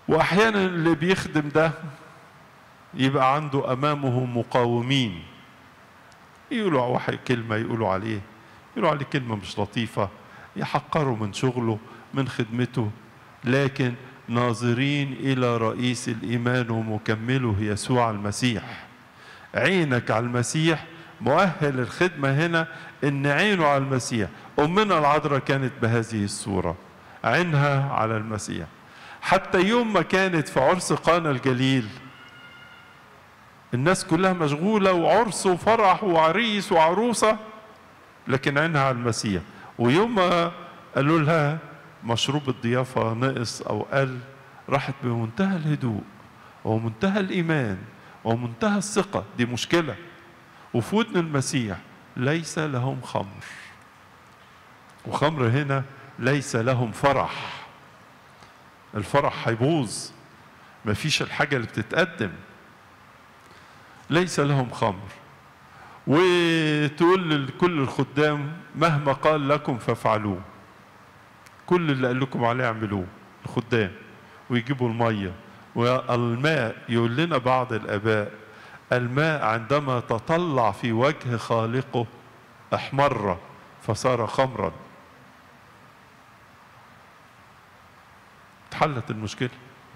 واحيانا اللي بيخدم ده يبقى عنده امامه مقاومين يقولوا واحد كلمه يقولوا عليه يقولوا عليه كلمه مش لطيفه يحقروا من شغله من خدمته لكن ناظرين الى رئيس الايمان ومكمله يسوع المسيح عينك على المسيح مؤهل الخدمه هنا ان عينه على المسيح امنا العذراء كانت بهذه الصوره عينها على المسيح حتى يوم ما كانت في عرس قانا الجليل الناس كلها مشغولة وعرس وفرح وعريس وعروسة لكن عينها على المسيح ويوم ما قالوا لها مشروب الضيافة نقص أو قل راحت بمنتهى الهدوء ومنتهى الإيمان ومنتهى الثقة دي مشكلة وفي ودن المسيح ليس لهم خمر وخمر هنا ليس لهم فرح الفرح هيبوظ مفيش الحاجة اللي بتتقدم ليس لهم خمر وتقول لكل الخدام مهما قال لكم فافعلوه كل اللي قال لكم عليه اعملوه الخدام ويجيبوا المية والماء يقول لنا بعض الآباء الماء عندما تطلع في وجه خالقه احمر فصار خمرا اتحلت المشكلة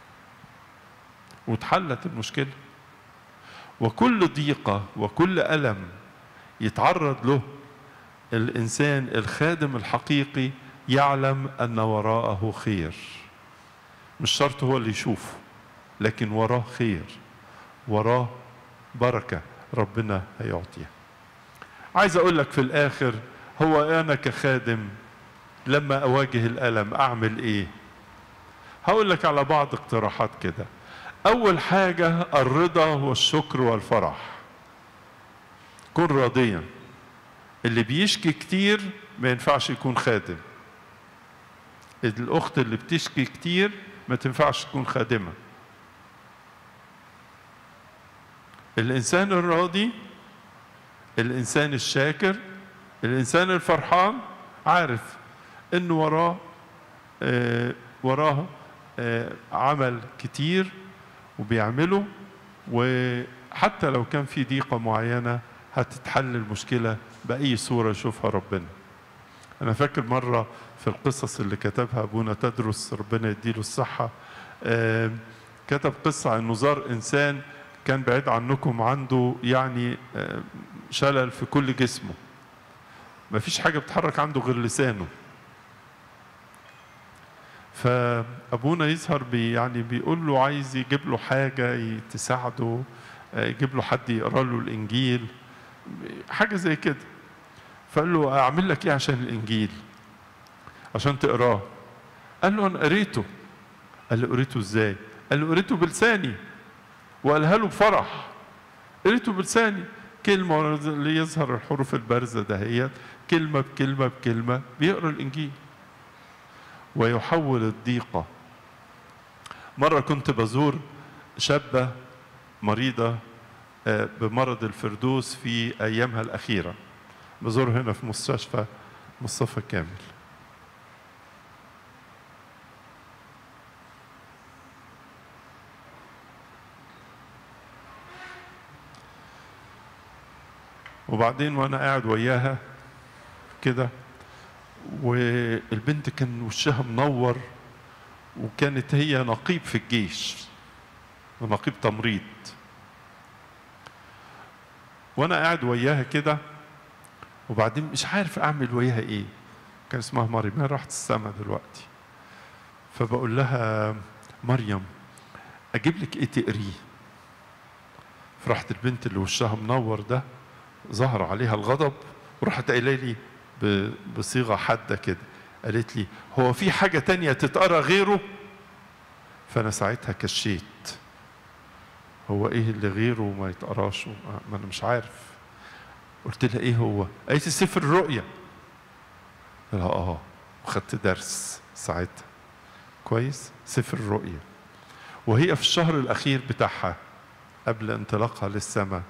واتحلت المشكلة وكل ضيقة وكل ألم يتعرض له الإنسان الخادم الحقيقي يعلم أن وراءه خير مش شرط هو اللي يشوفه لكن وراه خير وراه بركة ربنا هيعطيها عايز أقول لك في الآخر هو أنا كخادم لما أواجه الألم أعمل إيه هقول لك على بعض اقتراحات كده أول حاجة الرضا والشكر والفرح كن راضيا اللي بيشكي كتير ما ينفعش يكون خادم الأخت اللي بتشكي كتير ما تنفعش تكون خادمة الإنسان الراضي الإنسان الشاكر الإنسان الفرحان عارف إنه وراه آه وراه آه عمل كتير وبيعمله وحتى لو كان في ضيقة معينة هتتحل المشكلة بأي صورة يشوفها ربنا أنا فاكر مرة في القصص اللي كتبها أبونا تدرس ربنا يديله الصحة آه كتب قصة عن انه زار إنسان كان بعيد عنكم عنده يعني آه شلل في كل جسمه مفيش حاجة بتتحرك عنده غير لسانه فابونا يظهر بي يعني بيقول له عايز يجيب له حاجه تساعده يجيب له حد يقرا له الانجيل حاجه زي كده فقال له اعمل لك ايه عشان الانجيل عشان تقراه قال له انا قريته قال له قريته ازاي قال له قريته بلساني وقالها له بفرح قريته بلساني كلمه اللي يظهر الحروف البارزه دهيت كلمه بكلمه بكلمه بيقرا الانجيل ويحول الضيقة مرة كنت بزور شابة مريضة بمرض الفردوس في أيامها الأخيرة بزور هنا في مستشفى مصطفى كامل وبعدين وانا قاعد وياها كده والبنت كان وشها منور وكانت هي نقيب في الجيش نقيب تمريض وانا قاعد وياها كده وبعدين مش عارف اعمل وياها ايه كان اسمها مريم هي راحت السما دلوقتي فبقول لها مريم اجيب لك ايه تقريه فرحت البنت اللي وشها منور ده ظهر عليها الغضب وراحت قايله لي بصيغة حادة كده قالت لي هو في حاجة تانية تتقرا غيره فأنا ساعتها كشيت هو إيه اللي غيره ما يتقراش ما أنا مش عارف قلت لها إيه هو قالت لي سفر الرؤيا قلت لها آه وخدت درس ساعتها كويس سفر الرؤيا وهي في الشهر الأخير بتاعها قبل انطلاقها للسماء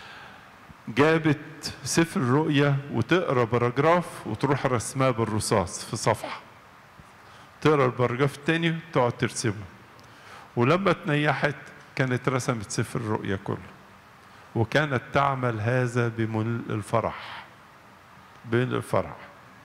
جابت سفر الرؤيا وتقرا باراجراف وتروح رسمها بالرصاص في صفحه تقرا الباراجراف التاني وتقعد ترسمه ولما تنيحت كانت رسمت سفر الرؤيا كله وكانت تعمل هذا بملء الفرح بملء الفرح